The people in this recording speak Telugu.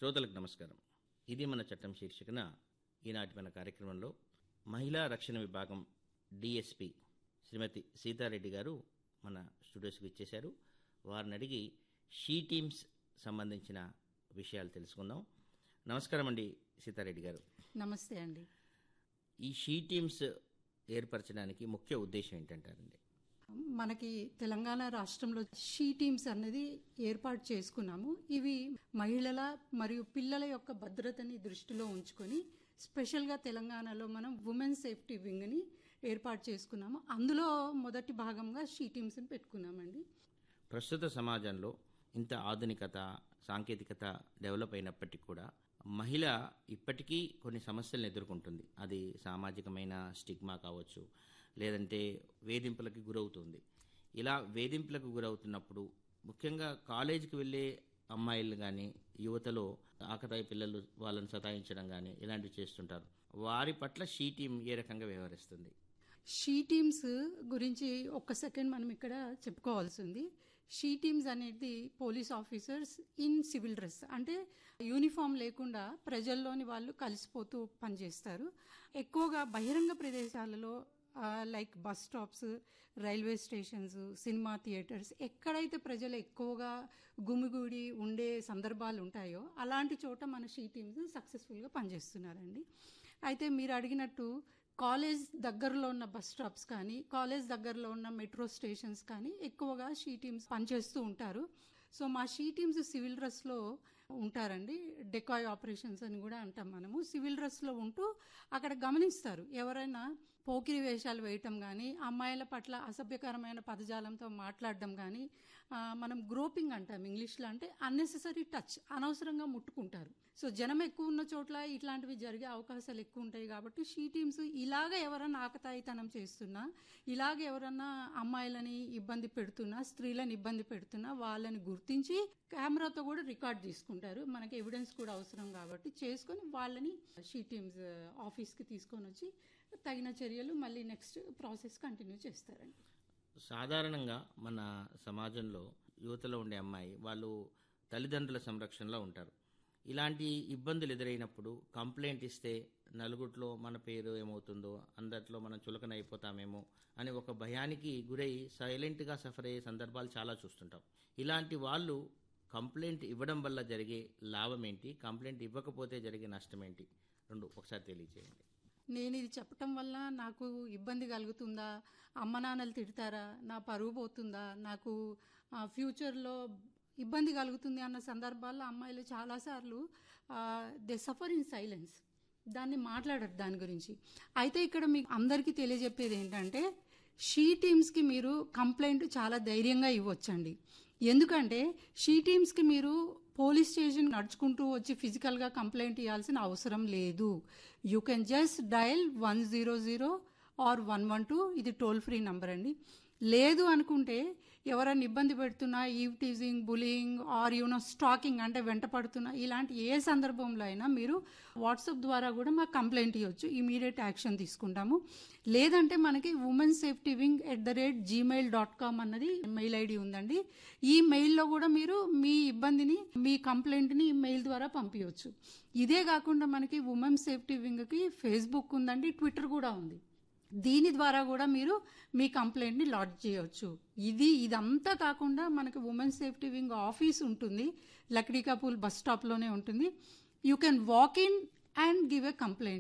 శ్రోతలకు నమస్కారం ఇది మన చట్టం శీర్షికన ఈనాటి మన కార్యక్రమంలో మహిళా రక్షణ విభాగం డిఎస్పి శ్రీమతి సీతారెడ్డి గారు మన స్టూడియోస్కి ఇచ్చేశారు వారిని అడిగి షీ టీమ్స్ సంబంధించిన విషయాలు తెలుసుకుందాం నమస్కారం అండి సీతారెడ్డి గారు నమస్తే అండి ఈ షీ టీమ్స్ ఏర్పరచడానికి ముఖ్య ఉద్దేశం ఏంటంటారండి మనకి తెలంగాణ రాష్ట్రంలో షీ టీమ్స్ అనేది ఏర్పాటు చేసుకున్నాము ఇవి మహిళల మరియు పిల్లల యొక్క భద్రతని దృష్టిలో ఉంచుకొని స్పెషల్గా తెలంగాణలో మనం ఉమెన్ సేఫ్టీ వింగ్ని ఏర్పాటు చేసుకున్నాము అందులో మొదటి భాగంగా షీ టీమ్స్ని పెట్టుకున్నామండి ప్రస్తుత సమాజంలో ఇంత ఆధునికత సాంకేతికత డెవలప్ అయినప్పటికీ కూడా మహిళ ఇప్పటికీ కొన్ని సమస్యలను ఎదుర్కొంటుంది అది సామాజికమైన స్టిగ్మా కావచ్చు లేదంటే వేధింపులకు గురవుతుంది ఇలా వేధింపులకు గురవుతున్నప్పుడు ముఖ్యంగా కాలేజీకి వెళ్ళే అమ్మాయిలు కానీ యువతలో ఆకతాయి పిల్లలు వాళ్ళని సతాయించడం కానీ ఇలాంటివి చేస్తుంటారు వారి పట్ల షీ టీం ఏ రకంగా వ్యవహరిస్తుంది షీ టీమ్స్ గురించి ఒక్క సెకండ్ మనం ఇక్కడ చెప్పుకోవాల్సి ఉంది షీ టీమ్స్ అనేది police officers in civil dress అంటే యూనిఫామ్ లేకుండా ప్రజల్లోని వాళ్ళు కలిసిపోతూ పనిచేస్తారు ఎక్కువగా బహిరంగ ప్రదేశాలలో like bus stops railway stations cinema theatres ఎక్కడైతే ప్రజలు ఎక్కువగా గుమిగూడి ఉండే సందర్భాలు ఉంటాయో అలాంటి చోట మన షీ టీమ్స్ సక్సెస్ఫుల్గా పనిచేస్తున్నారండి అయితే మీరు అడిగినట్టు కాలేజ్ దగ్గరలో ఉన్న బస్ స్టాప్స్ కానీ కాలేజ్ దగ్గరలో ఉన్న మెట్రో స్టేషన్స్ కానీ ఎక్కువగా షీ టీమ్స్ పనిచేస్తూ ఉంటారు సో మా షీ టీమ్స్ సివిల్ డ్రెస్లో ఉంటారండి డెకాయ్ ఆపరేషన్స్ అని కూడా అంటాం మనము సివిల్ డ్రెస్లో ఉంటూ అక్కడ గమనిస్తారు ఎవరైనా పోకిరి వేషాలు వేయటం కానీ అమ్మాయిల పట్ల అసభ్యకరమైన పదజాలంతో మాట్లాడడం కానీ మనం గ్రోపింగ్ అంటాం ఇంగ్లీష్లో అంటే అన్నెసెసరీ టచ్ అనవసరంగా ముట్టుకుంటారు సో జనం ఎక్కువ ఉన్న చోట్ల ఇట్లాంటివి జరిగే అవకాశాలు ఎక్కువ ఉంటాయి కాబట్టి షీ టీమ్స్ ఇలాగ ఎవరన్నా ఆకతాయితనం చేస్తున్నా ఇలాగ ఎవరన్నా అమ్మాయిలని ఇబ్బంది పెడుతున్నా స్త్రీలను ఇబ్బంది పెడుతున్నా వాళ్ళని గుర్తించి కెమెరాతో కూడా రికార్డ్ తీసుకుంటారు మనకి ఎవిడెన్స్ కూడా అవసరం కాబట్టి చేసుకొని వాళ్ళని షీ టీమ్స్ ఆఫీస్కి తీసుకొని వచ్చి తగిన చర్యలు మళ్ళీ నెక్స్ట్ ప్రాసెస్ కంటిన్యూ చేస్తారండి సాధారణంగా మన సమాజంలో యువతలో ఉండే అమ్మాయి వాళ్ళు తల్లిదండ్రుల సంరక్షణలో ఉంటారు ఇలాంటి ఇబ్బందులు ఎదురైనప్పుడు కంప్లైంట్ ఇస్తే నలుగుట్లో మన పేరు ఏమవుతుందో అందరిలో మనం చులకన అయిపోతామేమో అని ఒక భయానికి గురై సైలెంట్గా సఫర్ అయ్యే సందర్భాలు చాలా చూస్తుంటాం ఇలాంటి వాళ్ళు కంప్లైంట్ ఇవ్వడం వల్ల జరిగే లాభం ఏంటి కంప్లైంట్ ఇవ్వకపోతే జరిగే నష్టం ఏంటి రెండు ఒకసారి తెలియజేయండి నేను ఇది చెప్పటం వల్ల నాకు ఇబ్బంది కలుగుతుందా అమ్మ నాన్నలు తిడతారా నా పరువు పోతుందా నాకు ఫ్యూచర్లో ఇబ్బంది కలుగుతుంది అన్న సందర్భాల్లో అమ్మాయిలు చాలాసార్లు దే సఫర్ ఇన్ సైలెన్స్ దాన్ని మాట్లాడరు దాని గురించి అయితే ఇక్కడ మీకు అందరికీ తెలియజెప్పేది ఏంటంటే షీ టీమ్స్కి మీరు కంప్లైంట్ చాలా ధైర్యంగా ఇవ్వచ్చండి ఎందుకంటే షీ టీమ్స్కి మీరు పోలీస్ స్టేషన్ నడుచుకుంటూ వచ్చి ఫిజికల్గా కంప్లైంట్ ఇవ్వాల్సిన అవసరం లేదు you can just dial one zero zero or one one two ఇది టోల్ ఫ్రీ నంబర్ అండి లేదు అనుకుంటే ఎవరైనా ఇబ్బంది పెడుతున్నా eve teasing bullying or you know stalking అంటే వెంట పడుతున్నా ఇలాంటి ఏ సందర్భంలో అయినా మీరు వాట్సాప్ ద్వారా కూడా మాకు కంప్లైంట్ ఇవ్వచ్చు ఇమీడియట్ యాక్షన్ తీసుకుంటాము లేదంటే మనకి women safety wing at the rate Gmail dot com అన్నది మెయిల్ ఐడి ఉందండి ఈ మెయిల్లో కూడా మీరు మీ ఇబ్బందిని మీ కంప్లైంట్ని మెయిల్ ద్వారా పంపించవచ్చు ఇదే కాకుండా మనకి ఉమెన్ సేఫ్టీ వింగ్కి ఫేస్బుక్ ఉందండి ట్విట్టర్ కూడా ఉంది దీని ద్వారా కూడా మీరు మీ కంప్లైంట్ని లాడ్జ్ చేయవచ్చు ఇది ఇదంతా కాకుండా మనకి ఉమెన్ సేఫ్టీ వింగ్ ఆఫీస్ ఉంటుంది లక్డీకాపూల్ బస్ స్టాప్లోనే ఉంటుంది you can walk in and give a complaint